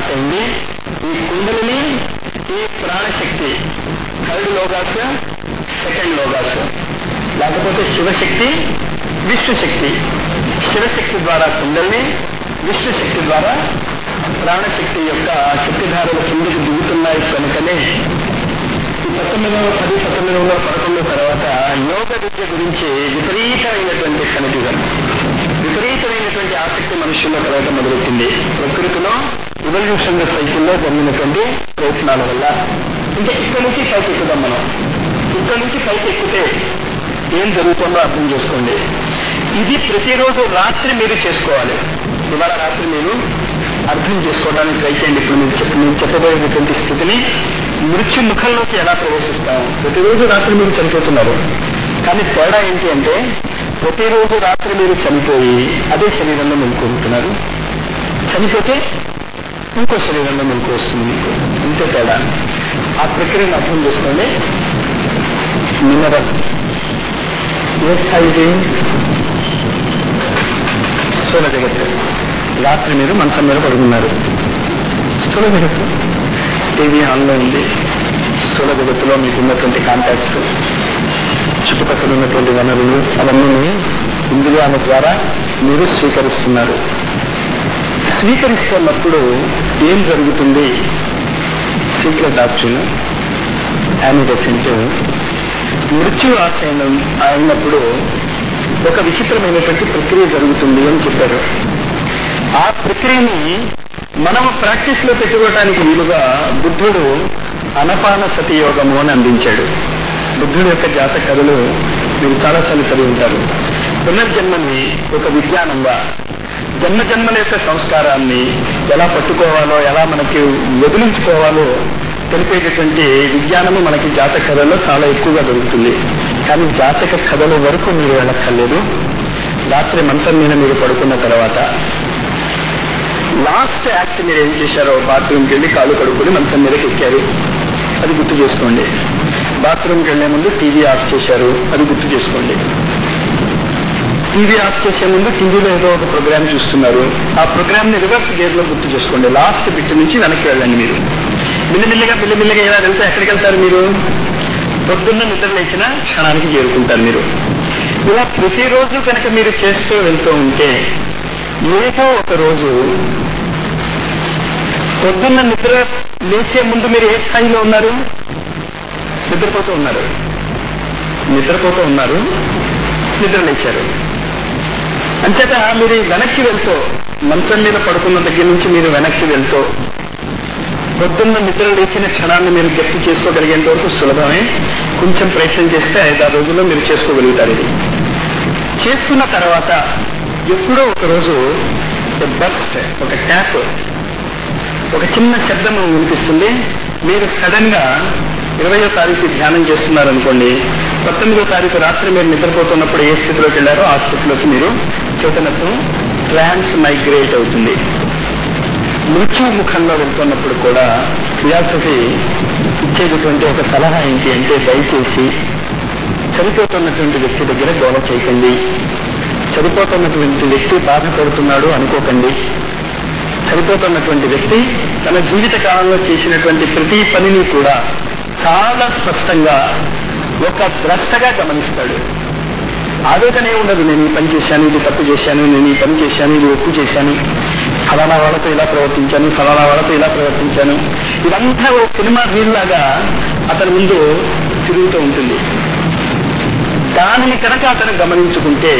start అయింది ఈ కుండలిని ఈ ప్రాణశక్తి థర్డ్ లోగాస్ సెకండ్ లోగాస్ లేకపోతే శివశక్తి విష్ణుశక్తి శివశక్తి ద్వారా కుండల్ని విష్ణుశక్తి ద్వారా ప్రాణశక్తి యొక్క శక్తిధారలు కిందకి దిగుతున్నాయి కనుకనే ఈ పంతొమ్మిది వందల పది పంతొమ్మిది వందల పదకొండు తర్వాత యోగ విద్య గురించి విపరీతమైనటువంటి కనిపిజం విపరీతమైనటువంటి ఆసక్తి మనుషుల్లో కలగడం మొదలెట్టింది ప్రకృతిలో ఇవల్యూషన్ సైకిల్లో జరిగినటువంటి ప్రయత్నాల వల్ల ఇంకా ఇక్కడి నుంచి పైకి ఎక్కుదాం మనం ఇక్కడి నుంచి పైకి ఎక్కితే ఏం జరుగుతుందో అర్థం చేసుకోండి ఇది ప్రతిరోజు రాత్రి మీరు చేసుకోవాలి ఇవాళ రాత్రి మీరు అర్థం చేసుకోవడానికి ట్రై చేయండి ఇప్పుడు మీరు చెప్ప నేను చెప్పబోయేటువంటి స్థితిని మృత్యు ముఖంలోకి ఎలా ప్రవేశిస్తాము ప్రతిరోజు రాత్రి మీరు చనిపోతున్నారు కానీ తేడా ఏంటి అంటే ప్రతిరోజు రాత్రి మీరు చనిపోయి అదే శరీరంలో మెలుకుంటున్నారు చనిపోతే ఇంకో శరీరంలో మెలకు వస్తుంది మీకు ఇంతే తేడా ఆ ప్రక్రియను అర్థం చేసుకోండి మినరల్ ఏ స్థాయి స్థూల జగత్తు రాత్రి మీరు మంచం మీద పడుకున్నారు స్థూల జగత్తు టీవీ ఆన్లో ఉంది స్థూల జగత్తులో మీకు ఉన్నటువంటి కాంటాక్ట్స్ చుట్టుపక్కల ఉన్నటువంటి వనరులు అవన్నీ ఇంద్రియాల ద్వారా మీరు స్వీకరిస్తున్నారు స్వీకరిస్తున్నప్పుడు ఏం జరుగుతుంది సీక్రెట్ ఆప్షన్ యానిడెసెంట్ మృత్యు ఆశయం అయినప్పుడు ఒక విచిత్రమైనటువంటి ప్రక్రియ జరుగుతుంది అని చెప్పారు ఆ ప్రక్రియని మనం ప్రాక్టీస్ లో పెట్టుకోవటానికి వీలుగా బుద్ధుడు అనపాన సతి యోగము అని అందించాడు బుద్ధుడి యొక్క జాత కథలు మీరు చాలాసార్లు చదివి ఉంటారు పునర్జన్మని ఒక విజ్ఞానంగా జన్మ జన్మల యొక్క సంస్కారాన్ని ఎలా పట్టుకోవాలో ఎలా మనకి వదిలించుకోవాలో తెలిపేటటువంటి విజ్ఞానము మనకి జాతక కథల్లో చాలా ఎక్కువగా దొరుకుతుంది కానీ జాతక కథల వరకు మీరు వెళ్ళక్కర్లేదు రాత్రి మంచం మీద మీరు పడుకున్న తర్వాత లాస్ట్ యాక్ట్ మీరు ఏం చేశారో బాత్రూమ్కి వెళ్ళి కాళ్ళు కడుక్కొని మంచం మీదకి ఎక్కారు అది గుర్తు చేసుకోండి బాత్రూమ్కి వెళ్లే ముందు టీవీ ఆఫ్ చేశారు అది గుర్తు చేసుకోండి టీవీ ఆఫ్ చేసే ముందు టీవీలో ఏదో ఒక ప్రోగ్రామ్ చూస్తున్నారు ఆ ప్రోగ్రామ్ ని రివర్స్ గేర్ లో గుర్తు చేసుకోండి లాస్ట్ బిట్ నుంచి వెనక్కి వెళ్ళండి మీరు మిల్లిమిల్లిగా మిల్లిమిల్లిగా ఎలా వెళ్తే ఎక్కడికి వెళ్తారు మీరు పొద్దున్న నిద్ర లేచిన క్షణానికి చేరుకుంటారు మీరు ఇలా ప్రతిరోజు కనుక మీరు చేస్తూ వెళ్తూ ఉంటే ఏదో ఒక రోజు పొద్దున్న నిద్ర లేచే ముందు మీరు ఏ స్థాయిలో ఉన్నారు నిద్రపోతూ ఉన్నారు నిద్రపోతూ ఉన్నారు నిద్ర లేచారు అంచేత మీరు వెనక్కి వెళ్తూ మంచం మీద పడుకున్న దగ్గర నుంచి మీరు వెనక్కి వెళ్తూ పొద్దున్న నిద్ర లేచిన క్షణాన్ని మీరు గట్టి చేసుకోగలిగేంత వరకు సులభమే కొంచెం ప్రయత్నం చేస్తే ఐదారు రోజుల్లో మీరు చేసుకోగలుగుతారు ఇది చేసుకున్న తర్వాత ఎప్పుడో ఒక రోజు బర్స్ట్ ఒక ట్యాప్ ఒక చిన్న శబ్దం వినిపిస్తుంది మీరు సడన్ గా ఇరవయో తారీఖు ధ్యానం చేస్తున్నారు అనుకోండి పంతొమ్మిదో తారీఖు రాత్రి మీరు నిద్రపోతున్నప్పుడు ఏ స్థితిలోకి వెళ్ళారో ఆ స్థితిలోకి మీరు చేతనత్వం ట్రాన్స్ మైగ్రేట్ అవుతుంది మృత్యు ముఖంలో వెళ్తున్నప్పుడు కూడా ఫిలాసఫీ ఇచ్చేటటువంటి ఒక సలహా ఏంటి అంటే దయచేసి చనిపోతున్నటువంటి వ్యక్తి దగ్గర గోల చేయకండి చనిపోతున్నటువంటి వ్యక్తి బాధపడుతున్నాడు అనుకోకండి చనిపోతున్నటువంటి వ్యక్తి తన జీవిత కాలంలో చేసినటువంటి ప్రతి పనిని కూడా చాలా స్పష్టంగా ఒక ద్రష్టగా గమనిస్తాడు ఆవేదనే ఉండదు నేను ఈ పని చేశాను ఇది తప్పు చేశాను నేను ఈ పని చేశాను ఇది ఒప్పు చేశాను ఫలానా వాళ్ళతో ఇలా ప్రవర్తించాను ఫలానా వాళ్ళతో ఇలా ప్రవర్తించాను ఇదంతా ఓ సినిమా రీల్ లాగా అతని ముందు తిరుగుతూ ఉంటుంది దానిని కనుక అతను గమనించుకుంటే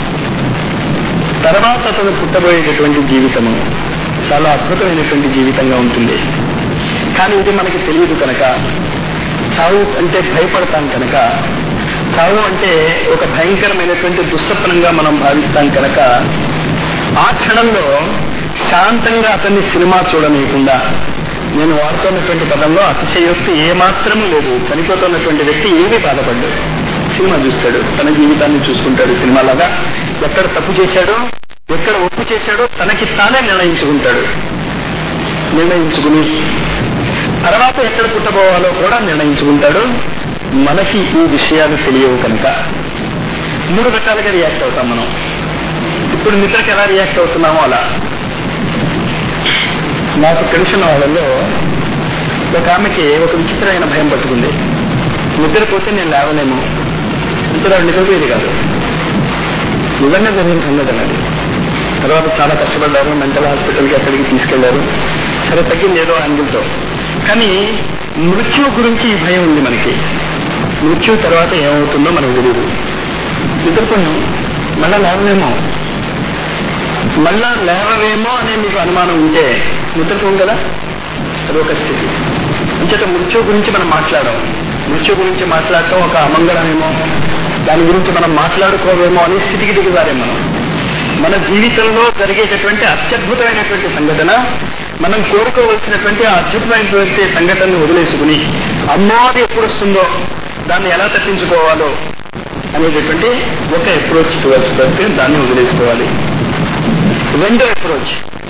తర్వాత అతను పుట్టబోయేటటువంటి జీవితము చాలా అద్భుతమైనటువంటి జీవితంగా ఉంటుంది కానీ ఇది మనకి తెలియదు కనుక చావు అంటే భయపడతాం కనుక చావు అంటే ఒక భయంకరమైనటువంటి దుస్వప్నంగా మనం భావిస్తాం కనుక ఆ క్షణంలో శాంతంగా అతన్ని సినిమా చూడనీయకుండా నేను వాడుతున్నటువంటి పదంలో అతిశయోక్తి ఏమాత్రము లేదు చనిపోతున్నటువంటి వ్యక్తి ఏమీ బాధపడ్డాడు సినిమా చూస్తాడు తన జీవితాన్ని చూసుకుంటాడు సినిమాలాగా ఎక్కడ తప్పు చేశాడో ఎక్కడ ఒప్పు చేశాడో తనకి తానే నిర్ణయించుకుంటాడు నిర్ణయించుకుని తర్వాత ఎక్కడ పుట్టబోవాలో కూడా నిర్ణయించుకుంటాడు మనకి ఈ విషయాలు తెలియవు కనుక మూడు రకాలుగా రియాక్ట్ అవుతాం మనం ఇప్పుడు నిద్రకి ఎలా రియాక్ట్ అవుతున్నామో అలా నాకు తెలిసిన వాళ్ళలో ఒక ఆమెకి ఒక విచిత్రమైన భయం పట్టుకుంది నిద్రపోతే నేను లేవలేము నిద్ర నిద్రపోయేది కాదు నిజంగా జరిగిన సంఘటన అది తర్వాత చాలా కష్టపడ్డారు మెంటల్ హాస్పిటల్కి అక్కడికి తీసుకెళ్లారు సరే తగ్గింది ఏదో యాంగిల్తో కానీ మృత్యు గురించి ఈ భయం ఉంది మనకి మృత్యు తర్వాత ఏమవుతుందో మనకు తెలియదు నిద్రపోయాం మళ్ళా లేవలేమో మళ్ళా లేవవేమో అనే మీకు అనుమానం ఉంటే నిద్రపోం కదా అది ఒక స్థితి అంచేత మృత్యు గురించి మనం మాట్లాడడం మృత్యు గురించి మాట్లాడటం ఒక అమంగళమేమో దాని గురించి మనం మాట్లాడుకోవేమో అనే స్థితికి దిగుతారే మనం మన జీవితంలో జరిగేటటువంటి అత్యద్భుతమైనటువంటి సంఘటన మనం కోరుకోవలసినటువంటి ఆ అద్భుతమైనటువంటి సంఘటనను వదిలేసుకుని అమ్మో అది ఎప్పుడు వస్తుందో దాన్ని ఎలా తప్పించుకోవాలో అనేటటువంటి ఒక అప్రోచ్ టువర్డ్స్ బట్టి దాన్ని వదిలేసుకోవాలి రెండో అప్రోచ్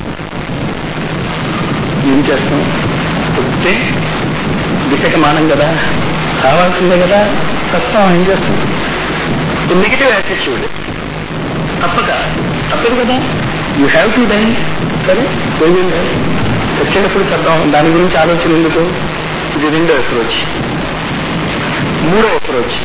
ఏం చేస్తాం పుట్టే గిట్టక మానం కదా కావాల్సిందే కదా కష్టం ఏం చేస్తాం నెగిటివ్ యాటిట్యూడ్ తప్పక తప్పదు కదా యూ హ్యావ్ టు డై సరే పోయింది చచ్చేటప్పుడు చద్దాం దాని గురించి ఆలోచన ఎందుకు ఇది రెండో అప్రోచ్ మూడో అప్రోచ్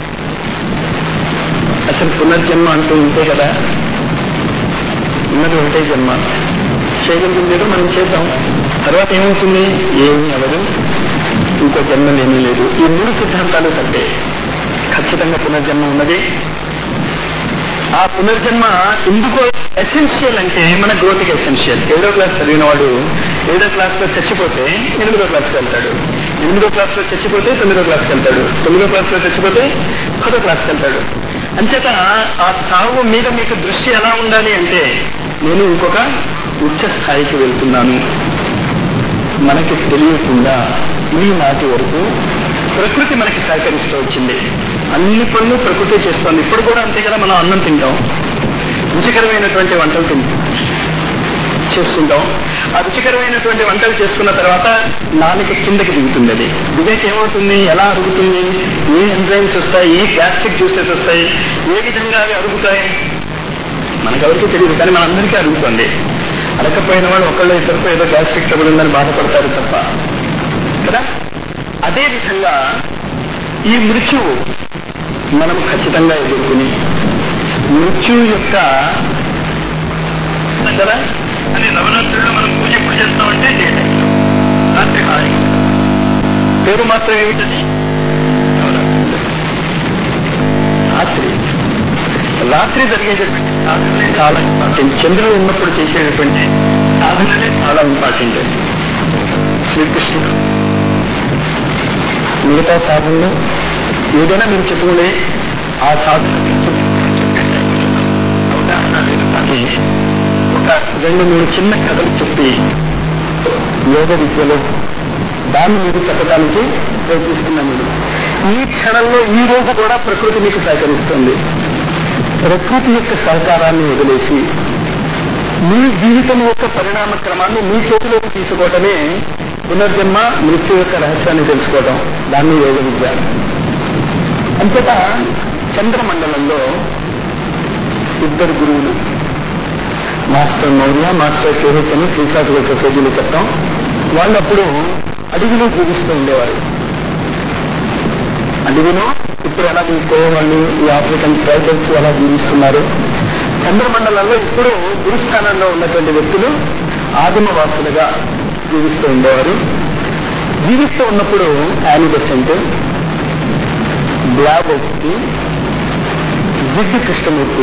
అసలు పునర్జన్మ అంటూ ఉంటే కదా ఉన్నది ఒకటే జన్మ చేయగలిగింది ఏదో మనం చేద్దాం తర్వాత ఏమవుతుంది ఏమీ అవ్వదు ఇంకో జన్మ ఏమీ లేదు ఈ మూడు సిద్ధాంతాలు తప్పే ఖచ్చితంగా పునర్జన్మ ఉన్నది ఆ పునర్జన్మ ఎందుకు ఎసెన్షియల్ అంటే మన గ్రోత్కి ఎసెన్షియల్ ఏడో క్లాస్ చదివిన వాడు ఏడో క్లాస్ లో చచ్చిపోతే ఎనిమిదో క్లాస్కి వెళ్తాడు ఎనిమిదో క్లాస్ లో చచ్చిపోతే తొమ్మిదో క్లాస్కి వెళ్తాడు తొమ్మిదో క్లాస్ లో చచ్చిపోతే పదో క్లాస్కి వెళ్తాడు అంచేత ఆ సాగు మీద మీకు దృష్టి ఎలా ఉండాలి అంటే నేను ఇంకొక ఉచ్చ స్థాయికి వెళ్తున్నాను మనకి తెలియకుండా ఈ నాటి వరకు ప్రకృతి మనకి సహకరిస్తూ వచ్చింది అన్ని పనులు ప్రకృతి చేస్తోంది ఇప్పుడు కూడా అంతే కదా మనం అన్నం తింటాం రుచికరమైనటువంటి వంటలు తింటాం చేస్తుంటాం ఆ రుచికరమైనటువంటి వంటలు చేసుకున్న తర్వాత నాలుక కిందకి దిగుతుంది అది దిగాక ఏమవుతుంది ఎలా అరుగుతుంది ఏ ఎంజైమ్స్ వస్తాయి ఏ గ్యాస్ట్రిక్ జ్యూసెస్ వస్తాయి ఏ విధంగా అవి అరుగుతాయి మనకెవరికి తెలియదు కానీ మనందరికీ అరుగుతుంది అడగకపోయిన వాళ్ళు ఒకళ్ళు ఇద్దరికో ఏదో గ్యాస్ట్రిక్ ట్రబుల్ ఉందని బాధపడతారు తప్ప కదా అదే విధంగా ఈ మృత్యువు మనం ఖచ్చితంగా ఎదుర్కొని మృత్యు యొక్క కదా అని నవరాత్రుల్లో మనం పూజ ఎప్పుడు చేస్తామంటే డే టైంలో రాత్రి హాయి పేరు మాత్రం ఏమిటది నవరాత్రులు రాత్రి రాత్రి జరిగేటటువంటి సాధనలే చాలా ఇంపార్టెంట్ చంద్రుడు ఉన్నప్పుడు చేసేటటువంటి సాధనలే చాలా ఇంపార్టెంట్ శ్రీకృష్ణుడు మిగతా సాధనలు ఏదైనా మీరు చెప్పుకునే ఆ సాధన అవగాహన లేదు కానీ ఒక రెండు మూడు చిన్న కథలు చెప్పి యోగ విద్యలో దాన్ని మీరు చెప్పడానికి ప్రయత్నిస్తున్నాను నేను ఈ క్షణంలో ఈ రోజు కూడా ప్రకృతి మీకు సహకరిస్తుంది ప్రకృతి యొక్క సహకారాన్ని వదిలేసి మీ జీవితం యొక్క పరిణామ క్రమాన్ని మీ చేతిలోకి తీసుకోవటమే పునర్జన్మ మృత్యు యొక్క రహస్యాన్ని తెలుసుకోవటం దాన్ని యోగ విద్య అంతటా చంద్రమండలంలో ఇద్దరు గురువులు మాస్టర్ మౌర్య మాస్టర్ కేహెచ్ అని శ్రీశాస్త్ర సొసైటీలో చెప్తాం వాళ్ళప్పుడు అడవిలో జీవిస్తూ ఉండేవారు అడవిలో ఇప్పుడు ఎలా వాళ్ళు ఈ ఆఫ్రికన్ ట్రైబల్స్ ఎలా జీవిస్తున్నారు చంద్రమండలంలో ఇప్పుడు గురుస్థానంలో ఉన్నటువంటి వ్యక్తులు ఆదిమవాసులుగా జీవిస్తూ ఉండేవారు జీవిస్తూ ఉన్నప్పుడు యానిబెసెంట్ బ్లాబొక్తి జిడ్డు కృష్ణమూర్తి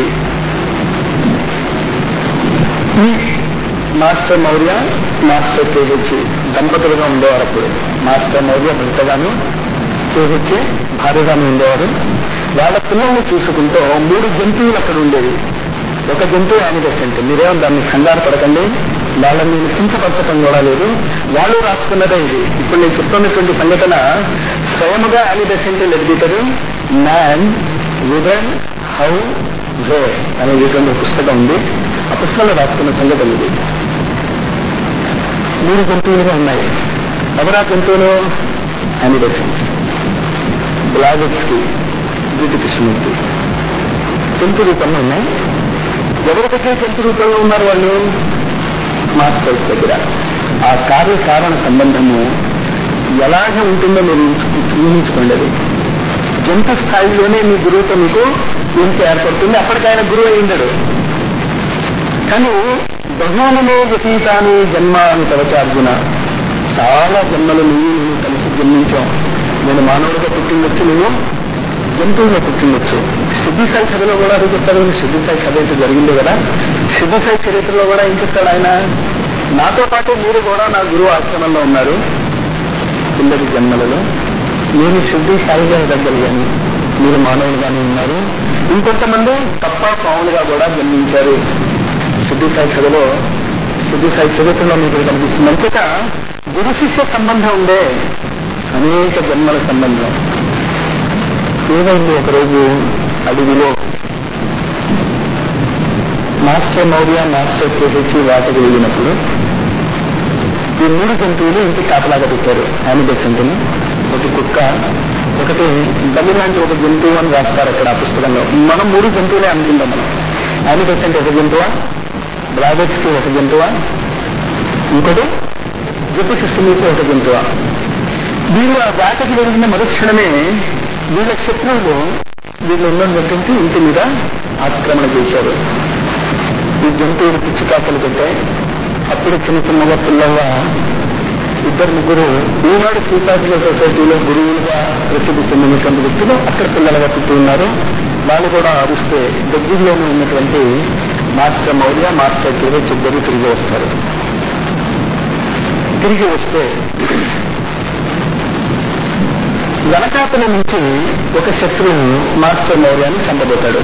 ఈ మాస్టర్ మౌర్య మాస్టర్ కేహెచ్ దంపతులుగా ఉండేవారు అప్పుడు మాస్టర్ మౌర్య భర్తగాను కేహెచ్ భార్యగాను ఉండేవారు వాళ్ళ పిల్లల్ని చూసుకుంటూ మూడు జంతువులు అక్కడ ఉండేవి ఒక జంతువు యానిబెసెంట్ మీరేమో దాన్ని కంగారు పడకండి వాళ్ళని నేను కించపరచడం కూడా లేదు వాళ్ళు రాసుకున్నదే ఇది ఇప్పుడు నేను చెప్తున్నటువంటి సంఘటన స్వయముగా యానిబెసెంట్ లెడ్బిటరు మ్యాన్ విదన్ హౌ వే అనేటువంటి ఒక పుస్తకం ఉంది ఆ పుస్తకంలో రాసుకున్న సంఘటన ఇది మూడు జంతువులుగా ఉన్నాయి ఎవరా జంతువులు యానిబెసెంట్ బ్లాగెట్స్కి జిడ్డు కృష్ణమూర్తి జంతు రూపంలో ఉన్నాయి ఎవరి దగ్గర జంతు రూపంలో ఉన్నారు వాళ్ళు మాస్టర్స్ దగ్గర ఆ కార్యకారణ సంబంధము ఎలాగ ఉంటుందో మీరు ఊహించు- ఊహించుకోండి అది జంతు స్థాయిలోనే మీ గురువుతో మీకు ఇంత ఏర్పడుతుంది అప్పటికైనా గురువు అయి ఉండడు కానీ బహుమానమే వ్యతీతాన్ని జన్మ అని తలచార్జున చాలా జన్మలు నువ్వు నేను కలిసి జన్మించాం నేను మానవుడిగా పుట్టిండొచ్చు నేను జంతువుగా పుట్టిండొచ్చు సిద్ధిసాయి కథలో కూడా అది చెప్తారు సిద్ధిసాయి కథ అయితే జరిగింది కదా సిద్ధిసాయి చరిత్రలో కూడా ఏం చెప్తాడు ఆయన నాతో పాటు మీరు కూడా నా గురువు ఆశ్రమంలో ఉన్నారు కిందటి జన్మలలో నేను శుద్ధి సాయిగా ఎదగలిగాను మీరు మానవులుగానే ఉన్నారు ఇంకొంతమంది తప్ప పావులుగా కూడా జన్మించారు శుద్ధి సాయి కథలో శుద్ధి సాయి చరిత్రలో మీకు ఇది కనిపిస్తుంది అంచేత గురు శిష్య సంబంధం ఉండే అనేక జన్మల సంబంధం ఏమైంది ఒకరోజు అడవిలో మాస్టర్ మౌర్య మాస్టర్ కేహెచ్చి వాటకి వెళ్ళినప్పుడు ఈ మూడు జంతువులు ఇంటి కాపలాగా పెట్టారు యానిమల్స్ అంటేనే ఒకటి కుక్క ఒకటి బలి లాంటి ఒక జంతువు అని రాస్తారు అక్కడ ఆ పుస్తకంలో మనం మూడు జంతువులే అనుకుంటాం మనం యానిమల్స్ అంటే ఒక జంతువా బ్రాబెట్స్ కి ఒక జంతువా ఇంకోటి జట్టు సిస్టమ్కి ఒక జంతువా వీళ్ళు ఆ వేటకి వెళ్ళిన మరుక్షణమే వీళ్ళ శత్రువులు వీళ్ళు ఉన్నటువంటి ఇంటి మీద ఆక్రమణ చేశారు ఈ జంతువులు పిచ్చి కాపలు పెట్టాయి అప్పుడు చిన్న చిన్నగా పిల్లల్లా ఇద్దరు ముగ్గురు ఈనాడు శ్రీకాకుళ సొసైటీలో గురువులుగా ప్రసిద్ధి చెందినటువంటి వ్యక్తులు అక్కడ పిల్లలుగా పుట్టి ఉన్నారు వాళ్ళు కూడా అరుస్తే దగ్గరలోనే ఉన్నటువంటి మాస్టర్ మౌర్య మాస్టర్ కేవెచ్ ఇద్దరు తిరిగి వస్తారు తిరిగి వస్తే వెనకాతల నుంచి ఒక శత్రువు మాస్టర్ మౌర్యాన్ని చంపబోతాడు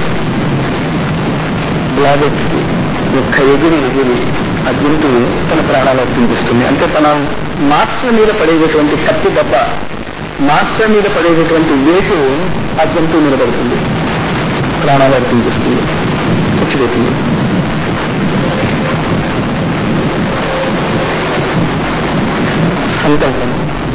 బ్లాగెట్ ఒక్క ఎగిరి ఎగిరి ఆ జంతువు తన ప్రాణాలు అర్పించిస్తుంది అంటే తన మాస్టర్ మీద పడేటటువంటి కత్తి దెబ్బ మాస్టర్ మీద పడేటటువంటి వేటు ఆ జంతువు మీద పడుతుంది ప్రాణాలు అర్పించిస్తుంది చచ్చిపోతుంది సంకల్పం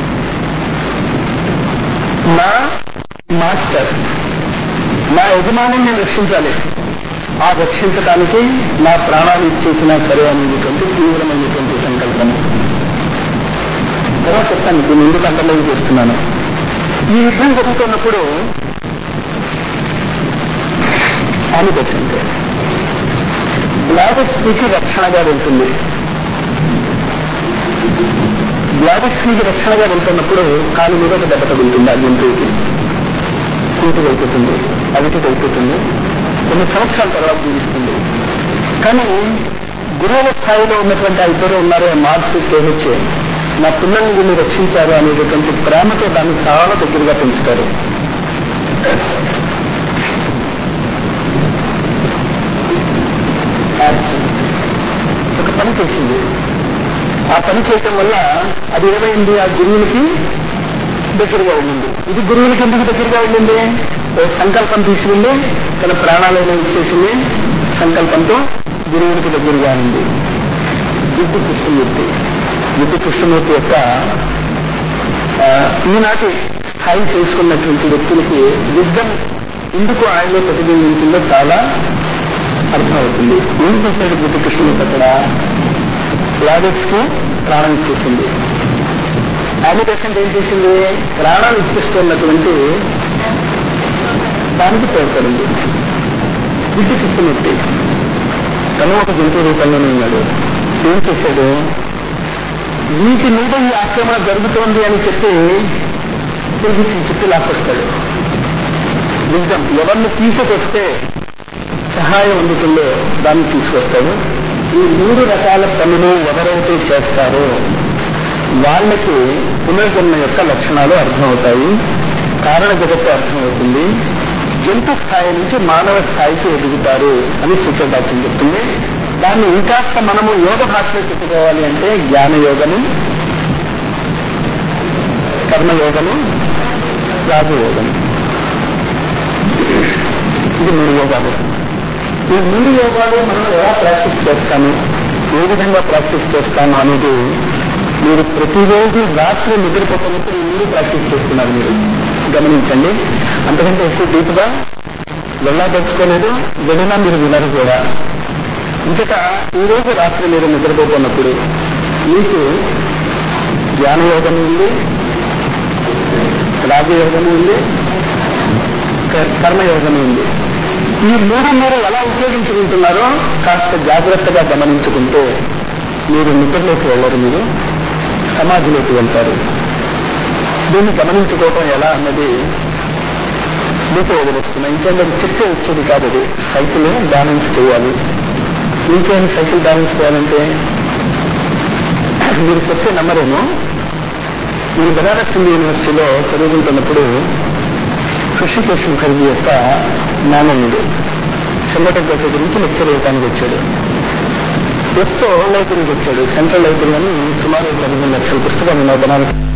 నా మాస్టర్ నా యజమాని నేను రక్షించాలి ఆ రక్షించడానికి నా ప్రాణాలు ఇచ్చేసినా సరే అనేటువంటి తీవ్రమైనటువంటి సంకల్పం తర్వాత చెప్తాను దీన్ని ఎందుకు అంతర్లోకి చేస్తున్నాను ఈ యుద్ధం జరుగుతున్నప్పుడు ఆనిబెట్స్ అంటే బ్లాడెక్స్కి రక్షణగా వెళ్తుంది బ్లాడెక్స్కి రక్షణగా వెళ్తున్నప్పుడు కాలు మీద ఒక దెబ్బ తగులుతుంది ఆ జంతువుకి కూటు అయిపోతుంది అవిటి అయిపోతుంది కొన్ని సంవత్సరాల తర్వాత జీవిస్తుంది కానీ గురువుల స్థాయిలో ఉన్నటువంటి ఆ ఇద్దరు ఉన్నారు మార్క్స్ కేహెచ్ నా పిల్లల్ని వీళ్ళు రక్షించారు అనేటటువంటి ప్రేమతో దాన్ని చాలా దగ్గరగా పెంచుతారు ఒక పని చేసింది ఆ పని చేయటం వల్ల అది ఏమైంది ఆ గురువులకి దగ్గరగా ఉండింది ఇది గురువులకి ఎందుకు దగ్గరగా ఉండింది ఓ సంకల్పం తీసుకుంది తన ప్రాణాలను ఇచ్చేసింది సంకల్పంతో గురువులకి దగ్గరగా ఉంది జిడ్డు కృష్ణమూర్తి జిడ్డు కృష్ణమూర్తి యొక్క ఆ, ఈనాటి స్థాయి చేసుకున్నటువంటి వ్యక్తులకి విజ్ఞం ఎందుకు ఆయనలో ప్రతిబింబించిందో చాలా అర్థమవుతుంది ఏం చేశాడు జిడ్డు కృష్ణమూర్తి అక్కడ ప్లానెట్స్ కు ప్రాణం ఇచ్చేసింది యానిమేషన్ ఏం చేసింది ప్రాణాలు ఇప్పిస్తున్నటువంటి దానికి తోడ్పడింది విద్య కృష్ణమూర్తి తను ఒక జంతువు రూపంలోనే ఉన్నాడు ఏం చేశాడు వీటి మీద ఈ ఆక్రమణ జరుగుతోంది అని చెప్పి తిరిగి చెప్పి లాక్కొస్తాడు విజ్డమ్ ఎవరిని తీసుకొస్తే సహాయం అందుతుందో దాన్ని తీసుకొస్తాడు ఈ మూడు రకాల పనులు ఎవరైతే చేస్తారో వాళ్ళకి పునర్జన్మ యొక్క లక్షణాలు అర్థమవుతాయి కారణ జగత్తు అర్థమవుతుంది జంతు స్థాయి నుంచి మానవ స్థాయికి ఎదుగుతారు అని సూత్రదాక్యం చెప్తుంది దాన్ని ఇంకాస్త మనము యోగ భాషలో చెప్పుకోవాలి అంటే జ్ఞాన యోగము కర్మయోగము రాజయోగము ఇది మూడు యోగాలు ఈ మూడు యోగాలు మనం ఎలా ప్రాక్టీస్ చేస్తాము ఏ విధంగా ప్రాక్టీస్ చేస్తాము అనేది మీరు ప్రతిరోజు రాత్రి నిద్రపోతున్నప్పుడు ఈ మూడు ప్రాక్టీస్ చేస్తున్నారు మీరు గమనించండి అంతకంటే ఎక్కువ డీప్గా వెళ్ళదలుచుకోలేదు వెళ్ళినా మీరు వినరు కూడా ఇంకట ఈ రోజు రాత్రి మీరు నిద్రపోతున్నప్పుడు మీకు జ్ఞానయోగము ఉంది రాజయోగము ఉంది క- కర్మయోగము ఉంది ఈ మూడు మీరు ఎలా ఉపయోగించుకుంటున్నారో కాస్త జాగ్రత్తగా గమనించుకుంటే మీరు నిద్రలోకి వెళ్ళరు మీరు సమాధిలోకి వెళ్తారు దీన్ని గమనించుకోవటం ఎలా అన్నది మీకు వదిలేస్తున్నా ఇంకేంటే చెప్తే వచ్చేది కాదు అది సైకిల్ బ్యాలెన్స్ చేయాలి ఇంకేం సైకిల్ బ్యాలెన్స్ చేయాలంటే మీరు చెప్తే నమ్మరేమో నేను బనారస్ హిందూ యూనివర్సిటీలో చదువుకుంటున్నప్పుడు హృషికేశ్ ముఖర్జీ యొక్క నాననుడు సంఘటన గురించి లెక్చర్ ఇవ్వడానికి వచ్చాడు వస్తూ లైబ్రరీకి వచ్చాడు సెంట్రల్ లైబ్రరీ అని సుమారు పదిహేను లక్షల పుస్తకాలు ఉన్నాయి బనారస్